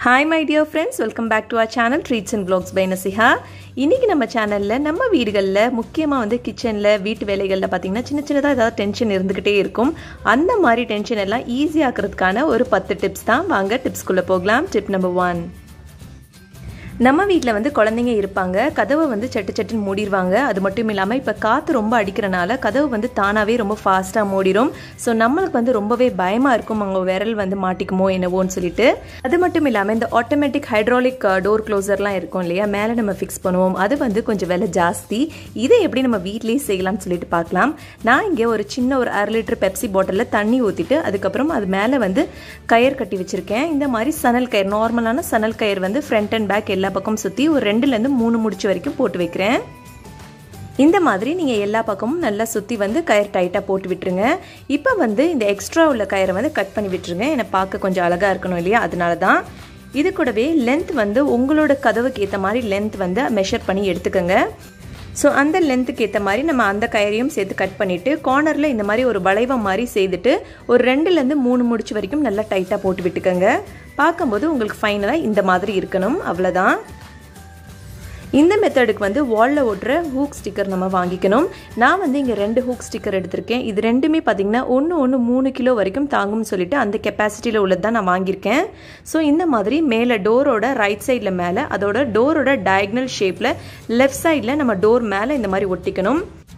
hi my dear friends welcome back to our channel treats and vlogs by Nasiha இன்றைக்கி நம்ம சேனலில் நம்ம வீடுகளில் முக்கியமாக வந்து கிச்சனில் வீட்டு வேலைகளில் பார்த்திங்கன்னா சின்ன சின்னதாக ஏதாவது டென்ஷன் இருந்துக்கிட்டே இருக்கும் அந்த மாதிரி டென்ஷன் எல்லாம் ஈஸியாக்குறதுக்கான ஒரு பத்து டிப்ஸ் தான் வாங்க டிப்ஸ்குள்ளே போகலாம் டிப் நம்பர் ஒன் நம்ம வீட்டில் வந்து குழந்தைங்க இருப்பாங்க கதவை வந்து சட்டு சட்டுன்னு மூடிடுவாங்க அது மட்டும் இல்லாமல் இப்போ காற்று ரொம்ப அடிக்கிறனால கதவு வந்து தானாகவே ரொம்ப ஃபாஸ்ட்டாக மூடிடும் ஸோ நம்மளுக்கு வந்து ரொம்பவே பயமாக இருக்கும் அவங்க விரல் வந்து மாட்டிக்குமோ என்னவோன்னு சொல்லிட்டு அது மட்டும் இல்லாமல் இந்த ஆட்டோமேட்டிக் ஹைட்ராலிக் டோர் க்ளோசர்லாம் இருக்கும் இல்லையா மேலே நம்ம ஃபிக்ஸ் பண்ணுவோம் அது வந்து கொஞ்சம் விலை ஜாஸ்தி இதை எப்படி நம்ம வீட்லேயே செய்யலாம்னு சொல்லிட்டு பார்க்கலாம் நான் இங்கே ஒரு சின்ன ஒரு அரை லிட்டர் பெப்சி பாட்டிலில் தண்ணி ஊற்றிட்டு அதுக்கப்புறம் அது மேலே வந்து கயர் கட்டி வச்சுருக்கேன் இந்த மாதிரி சணல் கயிறு நார்மலான சணல் கயிறு வந்து ஃப்ரண்ட் அண்ட் பேக் எல்லா பக்கம் சுற்றி ஒரு ரெண்டுலேருந்து மூணு முடிச்சு வரைக்கும் போட்டு வைக்கிறேன் இந்த மாதிரி நீங்கள் எல்லா பக்கமும் நல்லா சுற்றி வந்து கயிறு டைட்டாக போட்டு விட்டுருங்க இப்போ வந்து இந்த எக்ஸ்ட்ரா உள்ள கயிறை வந்து கட் பண்ணி விட்டுருங்க என்னை பார்க்க கொஞ்சம் அழகாக இருக்கணும் இல்லையா அதனால தான் இது கூடவே லென்த் வந்து உங்களோட கதவுக்கு ஏற்ற மாதிரி லென்த் வந்து மெஷர் பண்ணி எடுத்துக்கோங்க ஸோ அந்த லென்த்துக்கு ஏற்ற மாதிரி நம்ம அந்த கயிறையும் சேர்த்து கட் பண்ணிவிட்டு கார்னரில் இந்த மாதிரி ஒரு வளைவம் மாதிரி செய்துட்டு ஒரு ரெண்டுலேருந்து மூணு முடிச்சு வரைக்கும் நல்லா டைட்டாக போட்டு விட்டுக்கோங்க பார்க்கும்போது உங்களுக்கு ஃபைனலாக இந்த மாதிரி இருக்கணும் அவ்வளோதான் இந்த மெத்தடுக்கு வந்து வாலில் ஓட்டுற ஹூக் ஸ்டிக்கர் நம்ம வாங்கிக்கணும் நான் வந்து இங்கே ரெண்டு ஹூக் ஸ்டிக்கர் எடுத்திருக்கேன் இது ரெண்டுமே பார்த்திங்கன்னா ஒன்று ஒன்று மூணு கிலோ வரைக்கும் தாங்கும்னு சொல்லிட்டு அந்த கெப்பாசிட்டியில் உள்ளது தான் நான் வாங்கியிருக்கேன் ஸோ இந்த மாதிரி மேலே டோரோட ரைட் சைடில் மேலே அதோட டோரோட டயக்னல் ஷேப்பில் லெஃப்ட் சைடில் நம்ம டோர் மேலே இந்த மாதிரி ஒட்டிக்கணும்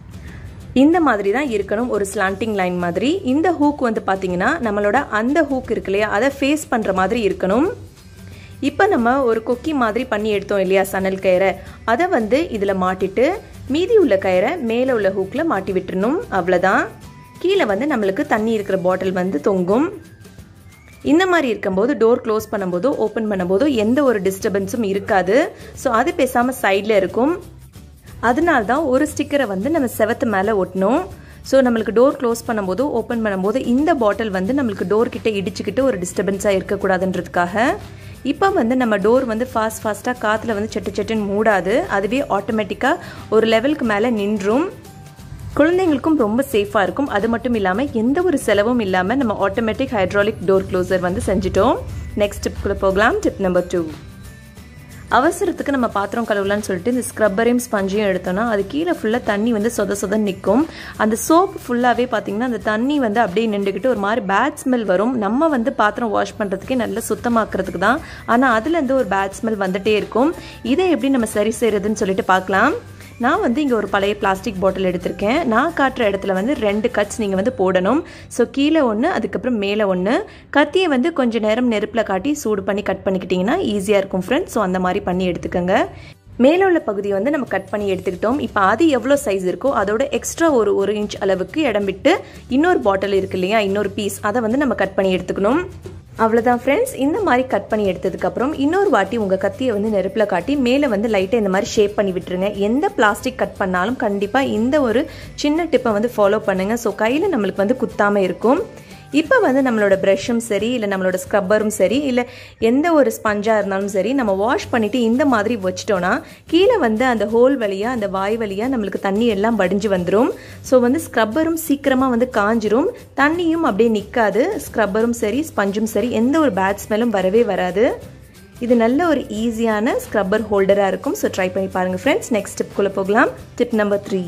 இந்த மாதிரி தான் இருக்கணும் ஒரு ஸ்லாண்டிங் லைன் மாதிரி இந்த ஹூக் வந்து பார்த்தீங்கன்னா நம்மளோட அந்த ஹூக் இருக்கு இல்லையா அதை ஃபேஸ் பண்ணுற மாதிரி இருக்கணும் இப்போ நம்ம ஒரு கொக்கி மாதிரி பண்ணி எடுத்தோம் இல்லையா சணல் கயிறை அதை வந்து இதில் மாட்டிட்டு மீதி உள்ள கயிறை மேலே உள்ள ஹூக்கில் மாட்டி விட்டுறணும் அவ்வளோதான் கீழே வந்து நம்மளுக்கு தண்ணி இருக்கிற பாட்டில் வந்து தொங்கும் இந்த மாதிரி இருக்கும்போது டோர் க்ளோஸ் பண்ணும்போதோ ஓப்பன் பண்ணும்போதோ எந்த ஒரு டிஸ்டர்பன்ஸும் இருக்காது ஸோ அது பேசாமல் சைடில் இருக்கும் அதனால தான் ஒரு ஸ்டிக்கரை வந்து நம்ம செவத்து மேலே ஒட்டணும் ஸோ நம்மளுக்கு டோர் க்ளோஸ் பண்ணும்போது ஓப்பன் பண்ணும்போது இந்த பாட்டில் வந்து நம்மளுக்கு டோர் கிட்ட இடிச்சுக்கிட்டு ஒரு டிஸ்டர்பன்ஸாக இருக்கக்கூடாதுன்றதுக்காக இப்போ வந்து நம்ம டோர் வந்து ஃபாஸ்ட் ஃபாஸ்ட்டாக காற்றுல வந்து சட்டு சட்டுன்னு மூடாது அதுவே ஆட்டோமேட்டிக்காக ஒரு லெவலுக்கு மேலே நின்றும் குழந்தைங்களுக்கும் ரொம்ப சேஃபாக இருக்கும் அது மட்டும் இல்லாமல் எந்த ஒரு செலவும் இல்லாமல் நம்ம ஆட்டோமேட்டிக் ஹைட்ராலிக் டோர் க்ளோசர் வந்து செஞ்சுட்டோம் நெக்ஸ்ட் டிப்குள்ளே போகலாம் டிப் நம்பர் டூ அவசரத்துக்கு நம்ம பாத்திரம் கழுவலான்னு சொல்லிட்டு இந்த ஸ்க்ரப்பரையும் ஸ்பஞ்சையும் எடுத்தோம்னா அது கீழே ஃபுல்லாக தண்ணி வந்து சொத சொத நிற்கும் அந்த சோப் ஃபுல்லாகவே பார்த்தீங்கன்னா அந்த தண்ணி வந்து அப்படியே நின்றுக்கிட்டு ஒரு மாதிரி பேட் ஸ்மெல் வரும் நம்ம வந்து பாத்திரம் வாஷ் பண்ணுறதுக்கே நல்லா சுத்தமாக்குறதுக்கு தான் ஆனால் அதுலேருந்து ஒரு பேட் ஸ்மெல் வந்துட்டே இருக்கும் இதை எப்படி நம்ம சரி செய்கிறதுன்னு சொல்லிட்டு பார்க்கலாம் நான் வந்து இங்கே ஒரு பழைய பிளாஸ்டிக் பாட்டில் எடுத்திருக்கேன் நான் காட்டுற இடத்துல வந்து ரெண்டு கட்ஸ் நீங்கள் வந்து போடணும் ஸோ கீழே ஒன்று அதுக்கப்புறம் மேலே ஒன்று கத்தியை வந்து கொஞ்சம் நேரம் நெருப்பில் காட்டி சூடு பண்ணி கட் பண்ணிக்கிட்டிங்கன்னா ஈஸியாக இருக்கும் ஃப்ரெண்ட்ஸ் ஸோ அந்த மாதிரி பண்ணி எடுத்துக்கோங்க மேலே உள்ள பகுதியை வந்து நம்ம கட் பண்ணி எடுத்துக்கிட்டோம் இப்போ அது எவ்வளோ சைஸ் இருக்கோ அதோட எக்ஸ்ட்ரா ஒரு ஒரு இன்ச் அளவுக்கு இடம் விட்டு இன்னொரு பாட்டில் இருக்கு இல்லையா இன்னொரு பீஸ் அதை வந்து நம்ம கட் பண்ணி எடுத்துக்கணும் அவ்வளோதான் ஃப்ரெண்ட்ஸ் இந்த மாதிரி கட் பண்ணி எடுத்ததுக்கப்புறம் இன்னொரு வாட்டி உங்கள் கத்தியை வந்து நெருப்பில் காட்டி மேலே வந்து லைட்டாக இந்த மாதிரி ஷேப் பண்ணி விட்டுருங்க எந்த பிளாஸ்டிக் கட் பண்ணாலும் கண்டிப்பாக இந்த ஒரு சின்ன டிப்பை வந்து ஃபாலோ பண்ணுங்கள் ஸோ கையில் நம்மளுக்கு வந்து குத்தாமல் இருக்கும் இப்போ வந்து நம்மளோட ப்ரஷ்ஷும் சரி இல்லை நம்மளோட ஸ்க்ரப்பரும் சரி இல்லை எந்த ஒரு ஸ்பஞ்சாக இருந்தாலும் சரி நம்ம வாஷ் பண்ணிவிட்டு இந்த மாதிரி வச்சிட்டோன்னா கீழே வந்து அந்த ஹோல் வழியாக அந்த வாய் வழியாக நம்மளுக்கு தண்ணி எல்லாம் வடிஞ்சு வந்துடும் ஸோ வந்து ஸ்க்ரப்பரும் சீக்கிரமாக வந்து காஞ்சிரும் தண்ணியும் அப்படியே நிற்காது ஸ்க்ரப்பரும் சரி ஸ்பஞ்சும் சரி எந்த ஒரு பேட் ஸ்மெல்லும் வரவே வராது இது நல்ல ஒரு ஈஸியான ஸ்க்ரப்பர் ஹோல்டராக இருக்கும் ஸோ ட்ரை பண்ணி பாருங்கள் ஃப்ரெண்ட்ஸ் நெக்ஸ்ட் டிப்குள்ளே போகலாம் டிப் நம்பர் த்ரீ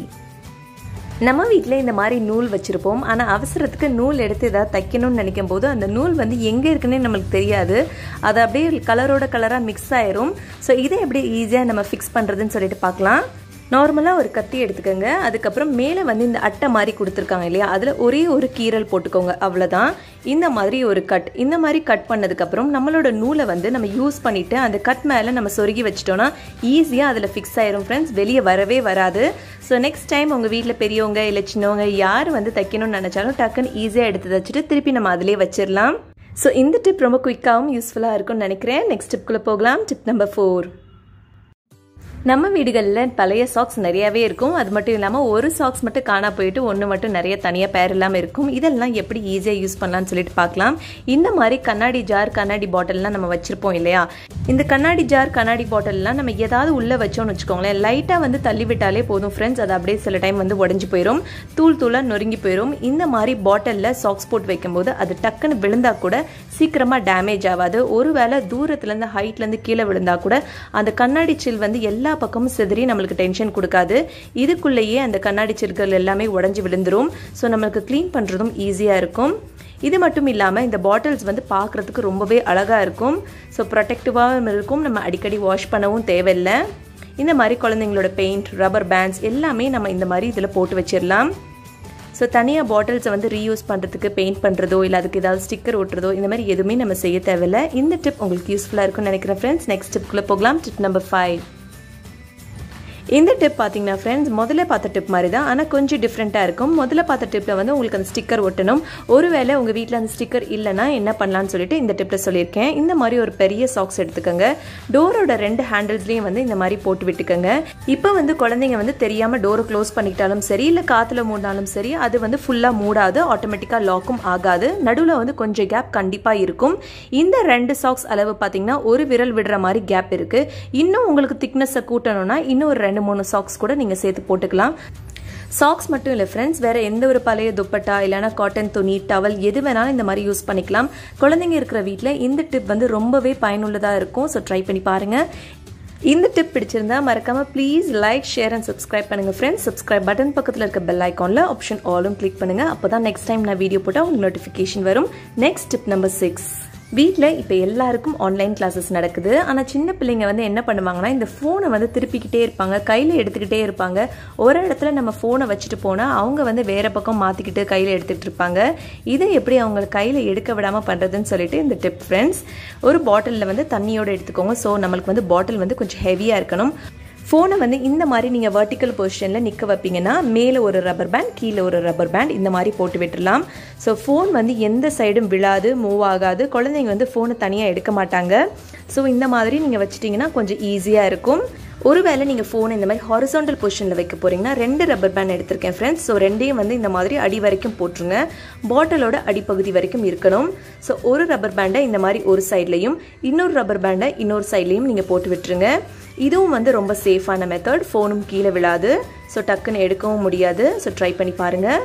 நம்ம வீட்டில் இந்த மாதிரி நூல் வச்சுருப்போம் ஆனால் அவசரத்துக்கு நூல் எடுத்து ஏதாவது தைக்கணும்னு நினைக்கும் போது அந்த நூல் வந்து எங்கே இருக்குன்னே நம்மளுக்கு தெரியாது அது அப்படியே கலரோட கலராக மிக்ஸ் ஆயிரும் ஸோ இதை எப்படி ஈஸியாக நம்ம ஃபிக்ஸ் பண்ணுறதுன்னு சொல்லிட்டு பார்க்கலாம் நார்மலாக ஒரு கத்தி எடுத்துக்கோங்க அதுக்கப்புறம் மேலே வந்து இந்த அட்டை மாதிரி கொடுத்துருக்காங்க இல்லையா அதில் ஒரே ஒரு கீரல் போட்டுக்கோங்க அவ்வளோதான் இந்த மாதிரி ஒரு கட் இந்த மாதிரி கட் பண்ணதுக்கப்புறம் நம்மளோட நூலை வந்து நம்ம யூஸ் பண்ணிவிட்டு அந்த கட் மேலே நம்ம சொருகி வச்சிட்டோன்னா ஈஸியாக அதில் ஃபிக்ஸ் ஆயிரும் ஃப்ரெண்ட்ஸ் வெளியே வரவே வராது ஸோ நெக்ஸ்ட் டைம் உங்கள் வீட்டில் பெரியவங்க இல்லை சின்னவங்க யார் வந்து தைக்கணும்னு நினச்சாலும் டக்குன்னு ஈஸியாக எடுத்து தச்சுட்டு திருப்பி நம்ம அதிலே வச்சிடலாம் ஸோ இந்த டிப் ரொம்ப குயிக்காகவும் யூஸ்ஃபுல்லாக இருக்கும்னு நினைக்கிறேன் நெக்ஸ்ட் டிப்குள்ளே போகலாம் டிப் நம்பர் ஃபோர் நம்ம வீடுகளில் பழைய சாக்ஸ் நிறையவே இருக்கும் அது மட்டும் இல்லாமல் ஒரு சாக்ஸ் மட்டும் காணா போயிட்டு ஒன்று மட்டும் நிறைய தனியாக பேர் இல்லாமல் இருக்கும் இதெல்லாம் எப்படி ஈஸியாக யூஸ் பண்ணலாம்னு சொல்லிட்டு பார்க்கலாம் இந்த மாதிரி கண்ணாடி ஜார் கண்ணாடி பாட்டில்லாம் நம்ம வச்சுருப்போம் இல்லையா இந்த கண்ணாடி ஜார் கண்ணாடி பாட்டில்லாம் நம்ம ஏதாவது உள்ளே வச்சோம்னு வச்சுக்கோங்களேன் லைட்டாக வந்து தள்ளி விட்டாலே போதும் ஃப்ரெண்ட்ஸ் அது அப்படியே சில டைம் வந்து உடஞ்சி போயிடும் தூள் தூளாக நொறுங்கி போயிடும் இந்த மாதிரி பாட்டிலில் சாக்ஸ் போட்டு வைக்கும்போது அது டக்குன்னு விழுந்தா கூட சீக்கிரமாக டேமேஜ் ஆகாது ஒருவேளை தூரத்துலேருந்து ஹைட்லேருந்து கீழே விழுந்தா கூட அந்த கண்ணாடி சில் வந்து எல்லா பக்கமும் சிதறி நம்மளுக்கு டென்ஷன் கொடுக்காது இதுக்குள்ளேயே அந்த கண்ணாடி சில்கள் எல்லாமே உடஞ்சி விழுந்துரும் ஸோ நம்மளுக்கு க்ளீன் பண்ணுறதும் ஈஸியாக இருக்கும் இது மட்டும் இல்லாமல் இந்த பாட்டில்ஸ் வந்து பார்க்குறதுக்கு ரொம்பவே அழகாக இருக்கும் ஸோ ப்ரொடெக்டிவாகவும் இருக்கும் நம்ம அடிக்கடி வாஷ் பண்ணவும் தேவையில்லை இந்த மாதிரி குழந்தைங்களோட பெயிண்ட் ரப்பர் பேண்ட்ஸ் எல்லாமே நம்ம இந்த மாதிரி இதில் போட்டு வச்சிடலாம் ஸோ தனியாக பாட்டில்ஸை வந்து ரீயூஸ் பண்ணுறதுக்கு பெயிண்ட் பண்ணுறதோ இல்லை அதுக்கு ஏதாவது ஸ்டிக்கர் ஒட்டுறதோ இந்த மாதிரி எதுவுமே நம்ம செய்ய தேவையில்லை இந்த டிப் உங்களுக்கு யூஸ்ஃபுல்லாக இருக்கும்னு நினைக்கிறேன் ஃப்ரெண்ட்ஸ் நெக்ஸ்ட் டிப்குள்ளே போகலாம் டிப் நம்பர் ஃபைவ் இந்த டிப் பார்த்தீங்கன்னா ஃப்ரெண்ட்ஸ் முதல்ல பார்த்த டிப் மாதிரி தான் ஆனால் கொஞ்சம் டிஃப்ரெண்ட்டாக இருக்கும் முதல்ல பார்த்த டிப்பில் வந்து உங்களுக்கு அந்த ஸ்டிக்கர் ஒட்டணும் ஒருவேளை உங்கள் வீட்டில் அந்த ஸ்டிக்கர் இல்லைன்னா என்ன பண்ணலான்னு சொல்லிட்டு இந்த டிப்பில் சொல்லியிருக்கேன் இந்த மாதிரி ஒரு பெரிய சாக்ஸ் எடுத்துக்கோங்க டோரோட ரெண்டு ஹேண்டில்ஸ்லேயும் வந்து இந்த மாதிரி போட்டு விட்டுக்கோங்க இப்போ வந்து குழந்தைங்க வந்து தெரியாமல் டோரை க்ளோஸ் பண்ணிக்கிட்டாலும் சரி இல்லை காற்றுல மூடினாலும் சரி அது வந்து ஃபுல்லாக மூடாது ஆட்டோமேட்டிக்காக லாக்கும் ஆகாது நடுவில் வந்து கொஞ்சம் கேப் கண்டிப்பாக இருக்கும் இந்த ரெண்டு சாக்ஸ் அளவு பார்த்தீங்கன்னா ஒரு விரல் விடுற மாதிரி கேப் இருக்குது இன்னும் உங்களுக்கு திக்னஸை கூட்டணும்னா இன்னும் ஒரு ரெண்டு மூணு சாக்ஸ் கூட நீங்கள் சேர்த்து போட்டுக்கலாம் சாக்ஸ் மட்டும் இல்லை ஃப்ரெண்ட்ஸ் வேறு எந்த ஒரு பழைய துப்பட்டா இல்லைனா காட்டன் துணி டவல் எது வேணாலும் இந்த மாதிரி யூஸ் பண்ணிக்கலாம் குழந்தைங்க இருக்கிற வீட்டில் இந்த டிப் வந்து ரொம்பவே பயனுள்ளதாக இருக்கும் ஸோ ட்ரை பண்ணி பாருங்கள் இந்த டிப் பிடிச்சிருந்தா மறக்காம please like share and subscribe பண்ணுங்க ஃப்ரெண்ட்ஸ் சப்ஸ்கிரைப் பட்டன் பக்கத்தில் இருக்க பெல் ஐக்கானில் ஆப்ஷன் ஆலும் கிளிக் பண்ணுங்க அப்போ தான் நெக்ஸ்ட் டைம் நான் வீடியோ போட்டால் உங்களுக்கு நோட்டிஃபிகேஷன் வரும் நெக்ஸ்ட் டிப் நம்பர் சிக்ஸ் வீட்டில் இப்போ எல்லாருக்கும் ஆன்லைன் கிளாஸஸ் நடக்குது ஆனால் சின்ன பிள்ளைங்க வந்து என்ன பண்ணுவாங்கன்னா இந்த ஃபோனை வந்து திருப்பிக்கிட்டே இருப்பாங்க கையில் எடுத்துக்கிட்டே இருப்பாங்க ஒரு இடத்துல நம்ம ஃபோனை வச்சுட்டு போனால் அவங்க வந்து வேறு பக்கம் மாற்றிக்கிட்டு கையில் எடுத்துகிட்டு இருப்பாங்க இதை எப்படி அவங்க கையில் எடுக்க விடாமல் பண்ணுறதுன்னு சொல்லிட்டு இந்த டிப் ஃப்ரெண்ட்ஸ் ஒரு பாட்டிலில் வந்து தண்ணியோடு எடுத்துக்கோங்க ஸோ நம்மளுக்கு வந்து பாட்டில் வந்து கொஞ்சம் ஹெவியாக இருக்கணும் ஃபோனை வந்து இந்த மாதிரி நீங்கள் வெர்டிக்கல் பொசிஷனில் நிற்க வைப்பீங்கன்னா மேலே ஒரு ரப்பர் பேண்ட் கீழே ஒரு ரப்பர் பேண்ட் இந்த மாதிரி போட்டு விட்டுடலாம் ஸோ ஃபோன் வந்து எந்த சைடும் விழாது மூவ் ஆகாது குழந்தைங்க வந்து ஃபோனை தனியாக எடுக்க மாட்டாங்க ஸோ இந்த மாதிரி நீங்கள் வச்சிட்டிங்கன்னா கொஞ்சம் ஈஸியாக இருக்கும் ஒருவேளை நீங்கள் ஃபோன் இந்த மாதிரி ஹாரிசாண்டல் பொசிஷனில் வைக்க போகிறீங்கன்னா ரெண்டு ரப்பர் பேண்ட் எடுத்திருக்கேன் ஃப்ரெண்ட்ஸ் ஸோ ரெண்டையும் வந்து இந்த மாதிரி அடி வரைக்கும் போட்டுருங்க பாட்டிலோட அடிப்பகுதி வரைக்கும் இருக்கணும் ஸோ ஒரு ரப்பர் பேண்டை இந்த மாதிரி ஒரு சைட்லையும் இன்னொரு ரப்பர் பேண்டை இன்னொரு சைட்லையும் நீங்கள் போட்டு விட்டுருங்க இதுவும் வந்து ரொம்ப சேஃபான மெத்தட் ஃபோனும் கீழே விழாது ஸோ டக்குன்னு எடுக்கவும் முடியாது ஸோ ட்ரை பண்ணி பாருங்கள்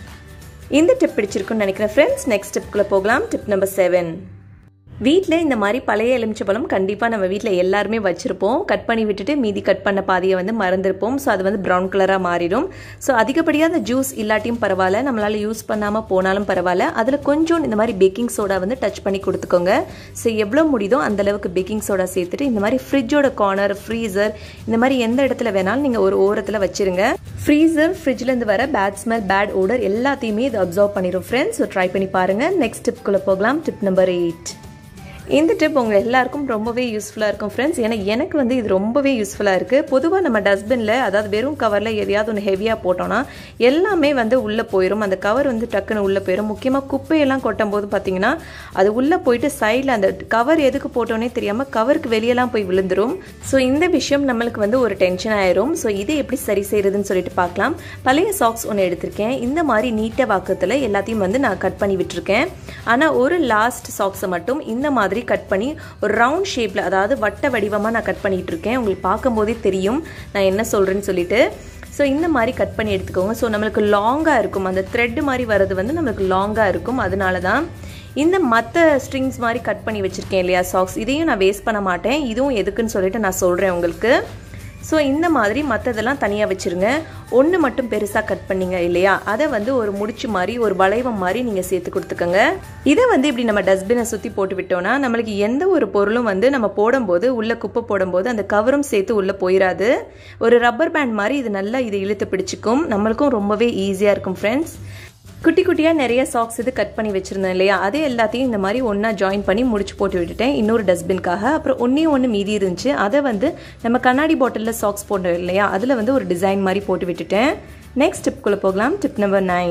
இந்த டிப் பிடிச்சிருக்குன்னு நினைக்கிறேன் ஃப்ரெண்ட்ஸ் நெக்ஸ்ட் டிப்குள்ளே போகலாம் டிப் நம்பர் செவன் வீட்டில் இந்த மாதிரி பழைய எலுமிச்சப்பழம் கண்டிப்பாக நம்ம வீட்டில் எல்லாருமே வச்சுருப்போம் கட் பண்ணி விட்டுட்டு மீதி கட் பண்ண பாதியை வந்து மறந்துருப்போம் ஸோ அது வந்து ப்ரௌன் கலராக மாறிடும் ஸோ அதிகப்படியாக அந்த ஜூஸ் இல்லாட்டியும் பரவாயில்ல நம்மளால் யூஸ் பண்ணாமல் போனாலும் பரவாயில்ல அதில் கொஞ்சம் இந்த மாதிரி பேக்கிங் சோடா வந்து டச் பண்ணி கொடுத்துக்கோங்க ஸோ எவ்வளோ முடியுதோ அந்த அளவுக்கு பேக்கிங் சோடா சேர்த்துட்டு இந்த மாதிரி ஃப்ரிட்ஜோட கார்னர் ஃப்ரீசர் இந்த மாதிரி எந்த இடத்துல வேணாலும் நீங்கள் ஒரு ஓரத்தில் வச்சிருங்க ஃப்ரீசர் ஃப்ரிட்ஜ்லேருந்து வர பேட் ஸ்மெல் பேட் ஓடர் எல்லாத்தையுமே இது அப்சர்வ் பண்ணிடும் ஃப்ரெண்ட்ஸ் ஸோ ட்ரை பண்ணி பாருங்கள் நெக்ஸ்ட் டிப்குள்ளே போகலாம் டிப் நம்பர் எயிட் இந்த டிப் உங்கள் எல்லாருக்கும் ரொம்பவே யூஸ்ஃபுல்லாக இருக்கும் ஃப்ரெண்ட்ஸ் ஏன்னா எனக்கு வந்து இது ரொம்பவே யூஸ்ஃபுல்லாக இருக்குது பொதுவாக நம்ம டஸ்ட்பினில் அதாவது வெறும் கவரில் எதையாவது ஒன்று ஹெவியாக போட்டோம்னா எல்லாமே வந்து உள்ளே போயிடும் அந்த கவர் வந்து டக்குன்னு உள்ளே போயிடும் முக்கியமாக குப்பையெல்லாம் கொட்டும் போது பார்த்தீங்கன்னா அது உள்ளே போயிட்டு சைடில் அந்த கவர் எதுக்கு போட்டோன்னே தெரியாமல் கவருக்கு வெளியெல்லாம் போய் விழுந்துரும் ஸோ இந்த விஷயம் நம்மளுக்கு வந்து ஒரு டென்ஷன் ஆயிரும் ஸோ இதை எப்படி சரி செய்யறதுன்னு சொல்லிட்டு பார்க்கலாம் பழைய சாக்ஸ் ஒன்று எடுத்திருக்கேன் இந்த மாதிரி நீட்ட வாக்கத்தில் எல்லாத்தையும் வந்து நான் கட் பண்ணி விட்டுருக்கேன் ஆனால் ஒரு லாஸ்ட் சாக்ஸை மட்டும் இந்த மாதிரி மாதிரி கட் பண்ணி ஒரு ரவுண்ட் ஷேப்பில் அதாவது வட்ட வடிவமாக நான் கட் பண்ணிகிட்டு இருக்கேன் உங்களுக்கு பார்க்கும்போதே தெரியும் நான் என்ன சொல்கிறேன்னு சொல்லிட்டு ஸோ இந்த மாதிரி கட் பண்ணி எடுத்துக்கோங்க ஸோ நம்மளுக்கு லாங்காக இருக்கும் அந்த த்ரெட்டு மாதிரி வர்றது வந்து நம்மளுக்கு லாங்காக இருக்கும் அதனால தான் இந்த மற்ற ஸ்ட்ரிங்ஸ் மாதிரி கட் பண்ணி வச்சுருக்கேன் இல்லையா சாக்ஸ் இதையும் நான் வேஸ்ட் பண்ண மாட்டேன் இதுவும் எதுக்குன்னு சொல்லிட்டு நான் சொல்கிறேன் உங்களுக்கு ஸோ இந்த மாதிரி மற்றதெல்லாம் தனியாக வச்சுருங்க ஒன்று மட்டும் பெருசாக கட் பண்ணீங்க இல்லையா அதை வந்து ஒரு முடிச்சு மாதிரி ஒரு வளைவம் மாதிரி நீங்கள் சேர்த்து கொடுத்துக்கோங்க இதை வந்து இப்படி நம்ம டஸ்ட்பினை சுற்றி போட்டு விட்டோம்னா நம்மளுக்கு எந்த ஒரு பொருளும் வந்து நம்ம போடும்போது உள்ளே குப்பை போடும்போது அந்த கவரும் சேர்த்து உள்ளே போயிடாது ஒரு ரப்பர் பேண்ட் மாதிரி இது நல்லா இதை இழுத்து பிடிச்சிக்கும் நம்மளுக்கும் ரொம்பவே ஈஸியாக இருக்கும் ஃப்ரெண்ட்ஸ் குட்டி குட்டியாக நிறைய சாக்ஸ் இது கட் பண்ணி வச்சுருந்தேன் இல்லையா அது எல்லாத்தையும் இந்த மாதிரி ஒன்றா ஜாயின் பண்ணி முடிச்சு போட்டு விட்டுட்டேன் இன்னொரு டஸ்ட்பின்காக அப்புறம் ஒன்றே ஒன்று மீதி இருந்துச்சு அதை வந்து நம்ம கண்ணாடி பாட்டிலில் சாக்ஸ் போட்டோம் இல்லையா அதில் வந்து ஒரு டிசைன் மாதிரி போட்டு விட்டுட்டேன் நெக்ஸ்ட் டிப்குள்ளே போகலாம் டிப் நம்பர் நைன்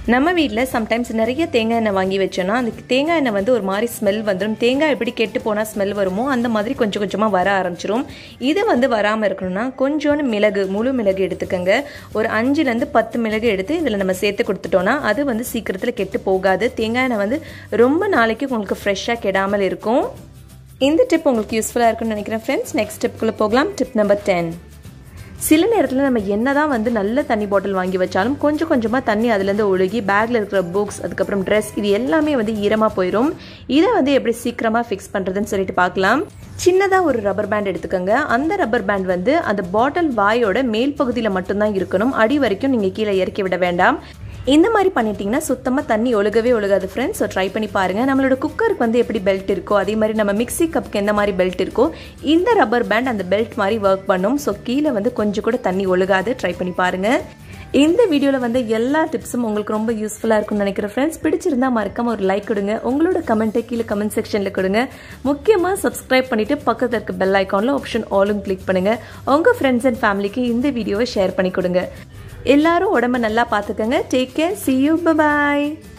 நம்ம வீட்டில் சம்டைம்ஸ் நிறைய தேங்காய் எண்ணெய் வாங்கி வச்சோன்னா அந்த தேங்காய் எண்ணெய் வந்து ஒரு மாதிரி ஸ்மெல் வந்துடும் தேங்காய் எப்படி கெட்டு போனால் ஸ்மெல் வருமோ அந்த மாதிரி கொஞ்சம் கொஞ்சமாக வர ஆரம்பிச்சிரும் இதை வந்து வராமல் இருக்கணும்னா கொஞ்சோண்டு மிளகு முழு மிளகு எடுத்துக்கோங்க ஒரு அஞ்சுலேருந்து பத்து மிளகு எடுத்து இதில் நம்ம சேர்த்து கொடுத்துட்டோன்னா அது வந்து சீக்கிரத்தில் கெட்டு போகாது தேங்காய் எண்ணெய் வந்து ரொம்ப நாளைக்கு உங்களுக்கு ஃப்ரெஷ்ஷாக கெடாமல் இருக்கும் இந்த டிப் உங்களுக்கு யூஸ்ஃபுல்லாக இருக்கும்னு நினைக்கிறேன் ஃப்ரெண்ட்ஸ் நெக்ஸ்ட் டிப்குள்ளே போகலாம் டிப் நம்பர் டென் சில நேரத்தில் நம்ம என்ன தான் வந்து நல்ல தண்ணி பாட்டில் வாங்கி வச்சாலும் கொஞ்சம் கொஞ்சமாக தண்ணி அதுலேருந்து ஒழுகி பேக்கில் இருக்கிற புக்ஸ் அதுக்கப்புறம் ட்ரெஸ் இது எல்லாமே வந்து ஈரமாக போயிடும் இதை வந்து எப்படி சீக்கிரமாக ஃபிக்ஸ் பண்ணுறதுன்னு சொல்லிட்டு பார்க்கலாம் சின்னதாக ஒரு ரப்பர் பேண்ட் எடுத்துக்கோங்க அந்த ரப்பர் பேண்ட் வந்து அந்த பாட்டில் வாயோட மேல் பகுதியில் மட்டும்தான் இருக்கணும் அடி வரைக்கும் நீங்கள் கீழே இறக்கி விட வேண்டாம் இந்த மாதிரி பண்ணிட்டீங்கன்னா சுத்தமாக தண்ணி ஒழுகவே ஒழுகாது ஃப்ரெண்ட்ஸ் ஸோ ட்ரை பண்ணி பாருங்கள் நம்மளோட குக்கருக்கு வந்து எப்படி பெல்ட் இருக்கோ அதே மாதிரி நம்ம மிக்சி கப்புக்கு எந்த மாதிரி பெல்ட் இருக்கோ இந்த ரப்பர் பேண்ட் அந்த பெல்ட் மாதிரி ஒர்க் பண்ணும் ஸோ கீழே வந்து கொஞ்சம் கூட தண்ணி ஒழுகாது ட்ரை பண்ணி பாருங்கள் இந்த வீடியோவில் வந்து எல்லா டிப்ஸும் உங்களுக்கு ரொம்ப யூஸ்ஃபுல்லாக இருக்கும்னு நினைக்கிறேன் ஃப்ரெண்ட்ஸ் பிடிச்சிருந்தா மறக்காம ஒரு லைக் கொடுங்க உங்களோட கமெண்ட்டை கீழே கமெண்ட் செக்ஷனில் கொடுங்க முக்கியமாக சப்ஸ்கிரைப் பண்ணிவிட்டு பக்கத்தில் இருக்க பெல் ஐக்கானில் ஆப்ஷன் ஆலும் கிளிக் பண்ணுங்கள் உங்கள் ஃப்ரெண்ட்ஸ் அண்ட் ஃபேமிலிக்கு இந்த வீடியோவை ஷேர் பண்ணி கொடுங்க எல்லாரும் உடம்ப நல்லா பார்த்துக்கங்க take care see you bye